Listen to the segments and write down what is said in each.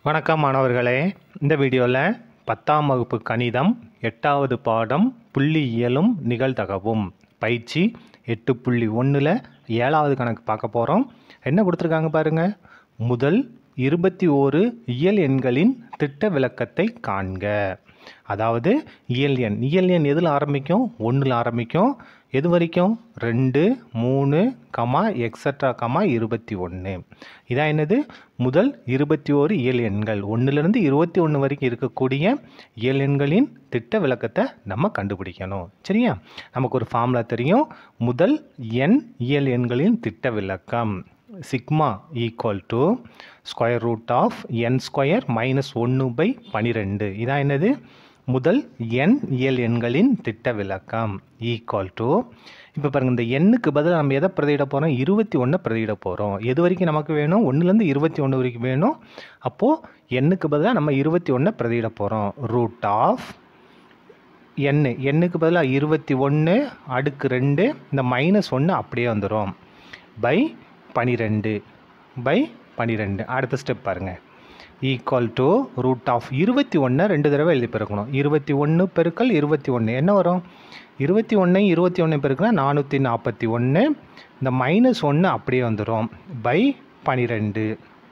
வணக்கம் மாணவர்களே இந்த வீடியோவில் பத்தாம் வகுப்பு கணிதம் எட்டாவது பாடம் புள்ளியியலும் நிகழ்தகவும் பயிற்சி எட்டு புள்ளி ஒன்றில் ஏழாவது கணக்கு பார்க்க போகிறோம் என்ன கொடுத்துருக்காங்க பாருங்க முதல் இருபத்தி ஓரு இயல் எண்களின் திட்ட விளக்கத்தை காண்க அதாவது இயல் எண் இயல் எண் எதில் ஆரம்பிக்கும் ஒன்றில் ஆரம்பிக்கும் எது வரைக்கும் ரெண்டு மூணு கமா எக்ஸட்ரா கமா இருபத்தி ஒன்று இதான் என்னது முதல் இருபத்தி ஓரு இயல் எண்கள் ஒன்றுலேருந்து இருபத்தி ஒன்று வரைக்கும் இருக்கக்கூடிய இயல் எண்களின் திட்ட விளக்கத்தை நம்ம கண்டுபிடிக்கணும் சரியா நமக்கு ஒரு ஃபார்முலா தெரியும் முதல் எண் இயல் எண்களின் திட்ட விளக்கம் sigma equal to square root of n square minus ஒன்று பை பனிரெண்டு இதான் என்னது முதல் எண் இயல் எண்களின் திட்ட விளக்கம் ஈக்குவல் டு இப்போ பாருங்கள் இந்த எண்ணுக்கு பதிலாக நம்ம எதை பிரதியிட போகிறோம் இருபத்தி ஒன்று பிரதியிட போகிறோம் எது வரைக்கும் நமக்கு வேணும் ஒன்றுலேருந்து இருபத்தி ஒன்று வரைக்கும் வேணும் அப்போது எண்ணுக்கு பதிலாக நம்ம இருபத்தி ஒன்றை பிரதியிட போகிறோம் ரூட் ஆஃப் எண்ணு எண்ணுக்கு பதிலாக இருபத்தி ஒன்று அடுக்கு ரெண்டு இந்த மைனஸ் ஒன்று அப்படியே வந்துடும் பை பனிரெண்டு பை பனிரெண்டு அடுத்த ஸ்டெப் பாருங்கள் ஈக்குவல் டு ரூட் ஆஃப் இருபத்தி ஒன்றை ரெண்டு தடவை எழுதி பெருக்கணும் இருபத்தி ஒன்று பெருக்கல் இருபத்தி ஒன்று என்ன வரும் இருபத்தி ஒன்று இருபத்தி ஒன்று பெருக்கினா நானூற்றி நாற்பத்தி ஒன்று இந்த மைனஸ் ஒன்று அப்படியே வந்துடும் பை பனிரெண்டு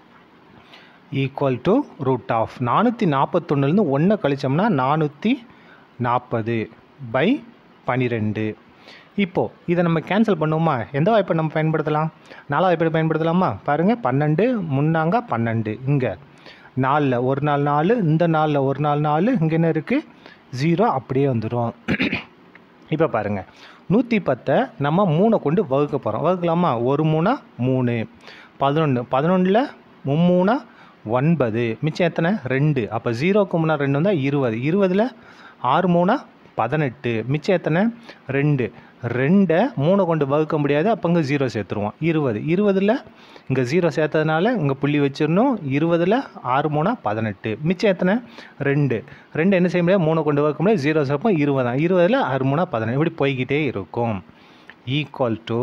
ஈக்குவல் டு ரூட் ஆஃப் நானூற்றி நாற்பத்தொன்னுலேருந்து ஒன்றை கழிச்சோம்னா நானூற்றி நாற்பது பை பனிரெண்டு இப்போது இதை நம்ம கேன்சல் பண்ணுவோமா எந்த வாய்ப்பை நம்ம பயன்படுத்தலாம் நாலாவது வாய்ப்பை பயன்படுத்தலாமா பாருங்கள் பன்னெண்டு முன்னாங்க பன்னெண்டு இங்கே நாலில் ஒரு நாள் நாலு இந்த நாளில் ஒரு நாள் நாலு இங்கே என்ன இருக்குது ஜீரோ அப்படியே வந்துடும் இப்போ பாருங்கள் நூற்றி பத்தை நம்ம மூணை கொண்டு வகுக்க போகிறோம் வகுக்கலாமா ஒரு மூணா மூணு பதினொன்று பதினொன்றில் மும்மூணா ஒன்பது மிச்சம் எத்தனை ரெண்டு அப்போ ஜீரோக்கு முன்னாடி ரெண்டு வந்தால் இருபது இருபதில் ஆறு மூணா பதினெட்டு மிச்சம் எத்தனை ரெண்டு ரெண்டை மூணை கொண்டு வகுக்க முடியாது அப்போ இங்கே ஜீரோ சேர்த்துருவோம் இருபது இருபதில் இங்கே ஜீரோ சேர்த்ததுனால இங்கே புள்ளி வச்சிடணும் இருபதில் ஆறு மூணா பதினெட்டு மிச்சம் எத்தனை ரெண்டு ரெண்டு என்ன செய்ய முடியாது மூணை கொண்டு வகுக்க முடியாது ஜீரோ சேர்ப்போம் இருபதா இருபதில் ஆறு மூணா பதினெட்டு இப்படி போய்கிட்டே இருக்கும் ஈக்குவல் டு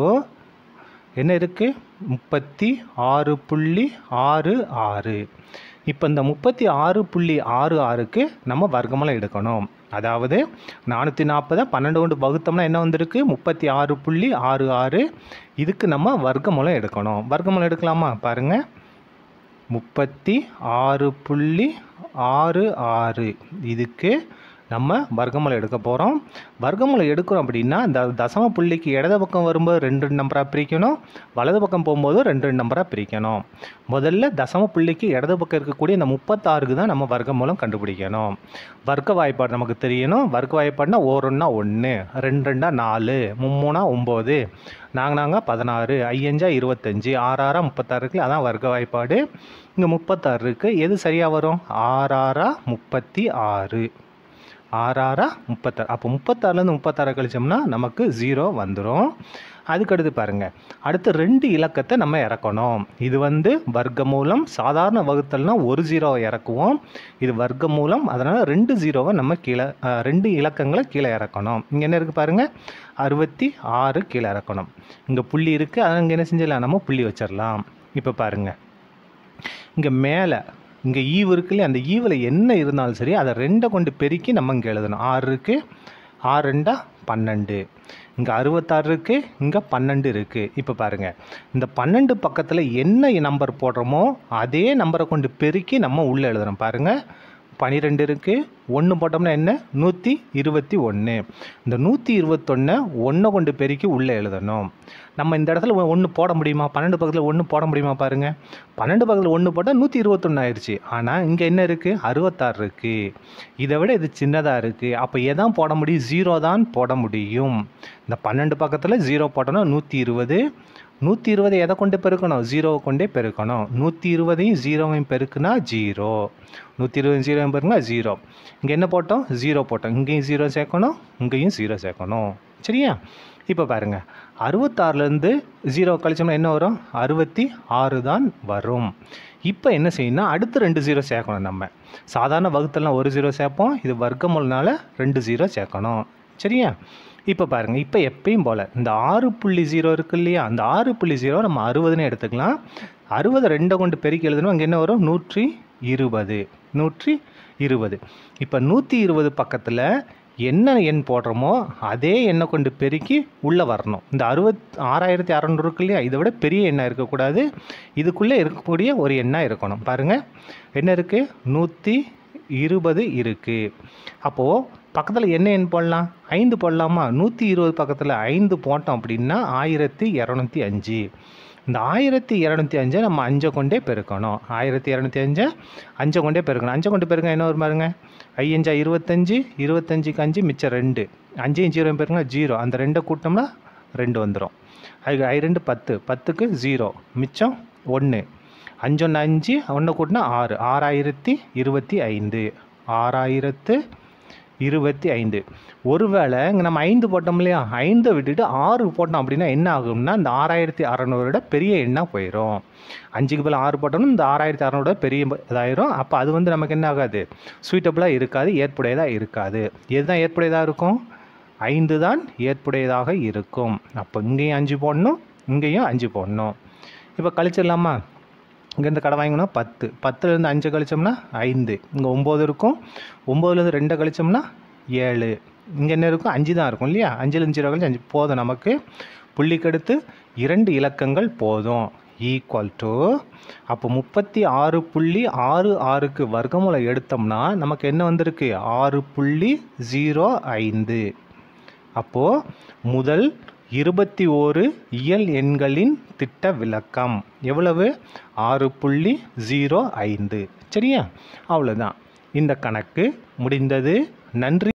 என்ன இருக்குது முப்பத்தி ஆறு புள்ளி ஆறு ஆறு இப்போ இந்த முப்பத்தி ஆறு புள்ளி ஆறு ஆறுக்கு நம்ம வர்க்கமெல்லாம் எடுக்கணும் அதாவது நானூற்றி நாற்பதை பன்னெண்டு கொண்டு வகுத்தோம்னா என்ன வந்திருக்கு முப்பத்தி ஆறு புள்ளி ஆறு ஆறு இதுக்கு நம்ம வர்க்கமூலம் எடுக்கணும் வர்க்கமூலம் எடுக்கலாமா பாருங்கள் முப்பத்தி ஆறு புள்ளி ஆறு ஆறு இதுக்கு நம்ம வர்க்கமூலம் எடுக்க போகிறோம் வர்க்கமூலம் எடுக்கிறோம் அப்படின்னா இந்த தசம புள்ளிக்கு இடது பக்கம் வரும்போது ரெண்டு நம்பராக பிரிக்கணும் வலது பக்கம் போகும்போது ரெண்டு ரெண்டு நம்பராக பிரிக்கணும் முதல்ல தசம புள்ளிக்கு இடது பக்கம் இருக்கக்கூடிய இந்த முப்பத்தாறுக்கு தான் நம்ம வர்க்கமூலம் கண்டுபிடிக்கணும் வர்க்க வாய்ப்பாடு நமக்கு தெரியணும் வர்க்க வாய்ப்பாடுனா ஓரொன்னா ஒன்று ரெண்டு ரெண்டா நாலு மும்மூணா ஒம்பது நாங்கள் நாங்கள் பதினாறு ஐயஞ்சா இருபத்தஞ்சி ஆறாரா முப்பத்தாறு இருக்குல்ல அதான் வர்க்க வாய்ப்பாடு இங்கே முப்பத்தாறு இருக்குது எது சரியாக வரும் ஆறாரா முப்பத்தி ஆறு ஆறாரா முப்பத்தாறு அப்போ முப்பத்தாறுலேருந்து முப்பத்தாறு கழிச்சோம்னா நமக்கு ஜீரோ வந்துடும் அதுக்கடுத்து பாருங்கள் அடுத்து ரெண்டு இலக்கத்தை நம்ம இறக்கணும் இது வந்து வர்க்க மூலம் சாதாரண வகுத்தல்னா ஒரு ஜீரோவை இறக்குவோம் இது வர்க்க மூலம் அதனால் ரெண்டு ஜீரோவை நம்ம கீழே அஹ், ரெண்டு இலக்கங்களை கீழே இறக்கணும் இங்கே என்ன இருக்குது பாருங்கள் அறுபத்தி ஆறு கீழே இறக்கணும் இங்கே புள்ளி இருக்குது அதை இங்கே என்ன செஞ்சிடலாம் நம்ம புள்ளி வச்சிடலாம் இப்போ பாருங்கள் இங்கே மேலே இங்கே ஈவு இருக்கு இல்லையா அந்த ஈவில் என்ன இருந்தாலும் சரி அதை ரெண்டை கொண்டு பெருக்கி நம்ம இங்கே எழுதணும் ஆறு இருக்குது ஆறு ரெண்டா பன்னெண்டு இங்கே அறுபத்தாறு இருக்குது இங்கே பன்னெண்டு இருக்குது இப்போ பாருங்கள் இந்த பன்னெண்டு பக்கத்தில் என்ன நம்பர் போடுறோமோ அதே நம்பரை கொண்டு பெருக்கி நம்ம உள்ளே எழுதுறோம் பாருங்கள் பன்னிரெண்டு இருக்குது ஒன்று போட்டோம்னா என்ன நூற்றி இருபத்தி ஒன்று இந்த நூற்றி இருபத்தொன்னை ஒன்றை கொண்டு பெருக்கி உள்ளே எழுதணும் நம்ம இந்த இடத்துல ஒன்று போட முடியுமா பன்னெண்டு பக்கத்தில் ஒன்று போட முடியுமா பாருங்கள் பன்னெண்டு பக்கத்தில் ஒன்று போட்டால் நூற்றி இருபத்தொன்று ஆயிடுச்சு ஆனால் இங்கே என்ன இருக்குது அறுபத்தாறு இருக்குது இதை விட இது சின்னதாக இருக்குது அப்போ எதான் போட முடியும் ஜீரோ தான் போட முடியும் இந்த பன்னெண்டு பக்கத்தில் ஜீரோ போட்டோன்னா நூற்றி இருபது நூற்றி இருபதை எதை கொண்டு பெருக்கணும் ஜீரோவை கொண்டே பெருக்கணும் நூற்றி இருபதையும் ஜீரோவையும் பெருக்குனா ஜீரோ நூற்றி இருபது ஜீரோவையும் பெருக்குனா ஜீரோ இங்கே என்ன போட்டோம் ஜீரோ போட்டோம் இங்கேயும் ஜீரோ சேர்க்கணும் இங்கேயும் ஜீரோ சேர்க்கணும் சரியா இப்போ பாருங்கள் அறுபத்தாறுலேருந்து ஜீரோ கழிச்சோம்னா என்ன வரும் அறுபத்தி ஆறு தான் வரும் இப்போ என்ன செய்யணும்னா அடுத்து ரெண்டு ஜீரோ சேர்க்கணும் நம்ம சாதாரண வகுத்தெல்லாம் ஒரு ஜீரோ சேர்ப்போம் இது வர்க்கமூலனால ரெண்டு ஜீரோ சேர்க்கணும் சரியா இப்போ பாருங்கள் இப்போ எப்பயும் போல் இந்த ஆறு புள்ளி ஜீரோ இருக்கு இல்லையா அந்த ஆறு புள்ளி ஜீரோ நம்ம அறுபதுன்னு எடுத்துக்கலாம் அறுபது ரெண்டை கொண்டு பெருக்கி எழுதணும் அங்கே என்ன வரும் நூற்றி இருபது நூற்றி இருபது இப்போ நூற்றி இருபது பக்கத்தில் என்ன எண் போடுறோமோ அதே எண்ணை கொண்டு பெருக்கி உள்ளே வரணும் இந்த அறுபத் ஆறாயிரத்தி அறநூறு இருக்கு இல்லையா இதை விட பெரிய எண்ணாக இருக்கக்கூடாது இதுக்குள்ளே இருக்கக்கூடிய ஒரு எண்ணாக இருக்கணும் பாருங்கள் என்ன இருக்குது நூற்றி இருபது இருக்குது அப்போது பக்கத்தில் என்ன எண் போடலாம் ஐந்து போடலாமா நூற்றி இருபது பக்கத்தில் ஐந்து போட்டோம் அப்படின்னா ஆயிரத்தி இரநூத்தி அஞ்சு இந்த ஆயிரத்தி இரநூத்தி அஞ்சை நம்ம அஞ்சை கொண்டே பெருக்கணும் ஆயிரத்தி இரநூத்தி அஞ்சை அஞ்சை கொண்டே பெருக்கணும் அஞ்சை கொண்டு பெருக்க என்ன வரும் பாருங்க ஐயஞ்சா இருபத்தஞ்சு இருபத்தஞ்சுக்கு அஞ்சு மிச்சம் ரெண்டு அஞ்சையும் ஜீரோ பெருக்குனா ஜீரோ அந்த ரெண்டை கூட்டோம்னா ரெண்டு வந்துடும் அது ஐ ரெண்டு பத்து பத்துக்கு ஜீரோ மிச்சம் ஒன்று அஞ்சொன்று அஞ்சு ஒன்று கூட்டினா ஆறு ஆறாயிரத்தி இருபத்தி ஐந்து ஆறாயிரத்து இருபத்தி ஐந்து ஒருவேளை இங்கே நம்ம ஐந்து போட்டோம் இல்லையா ஐந்தை விட்டுட்டு ஆறு போட்டோம் அப்படின்னா என்ன ஆகும்னா இந்த ஆறாயிரத்தி அறநூறோட பெரிய எண்ணாக போயிடும் அஞ்சுக்கு பதில் ஆறு போட்டோம்னா இந்த ஆறாயிரத்தி அறநூறோட பெரிய இதாயிரும் அப்போ அது வந்து நமக்கு என்ன ஆகாது சூட்டபுளாக இருக்காது ஏற்புடையதாக இருக்காது எதுதான் ஏற்புடையதாக இருக்கும் ஐந்து தான் ஏற்புடையதாக இருக்கும் அப்போ இங்கேயும் அஞ்சு போடணும் இங்கேயும் அஞ்சு போடணும் இப்போ கழிச்சிடலாமா இங்கேருந்து கடை வாங்கினோம் பத்து பத்துலேருந்து அஞ்சு கழிச்சோம்னா ஐந்து இங்கே ஒம்பது இருக்கும் ஒம்போதுலேருந்து ரெண்டை கழிச்சோம்னா ஏழு இங்கே என்ன இருக்கும் அஞ்சு தான் இருக்கும் இல்லையா அஞ்சுலேருந்து ஜீரோ கழிச்சு அஞ்சு போதும் நமக்கு புள்ளிக்கடுத்து இரண்டு இலக்கங்கள் போதும் ஈக்குவல் டு அப்போ முப்பத்தி ஆறு புள்ளி ஆறு ஆறுக்கு வர்க்கமூலம் எடுத்தோம்னா நமக்கு என்ன வந்திருக்கு ஆறு புள்ளி ஜீரோ ஐந்து அப்போது முதல் இருபத்தி ஓரு இயல் எண்களின் திட்ட விளக்கம் எவ்வளவு ஆறு புள்ளி ஜீரோ ஐந்து சரியா அவ்வளோதான் இந்த கணக்கு முடிந்தது நன்றி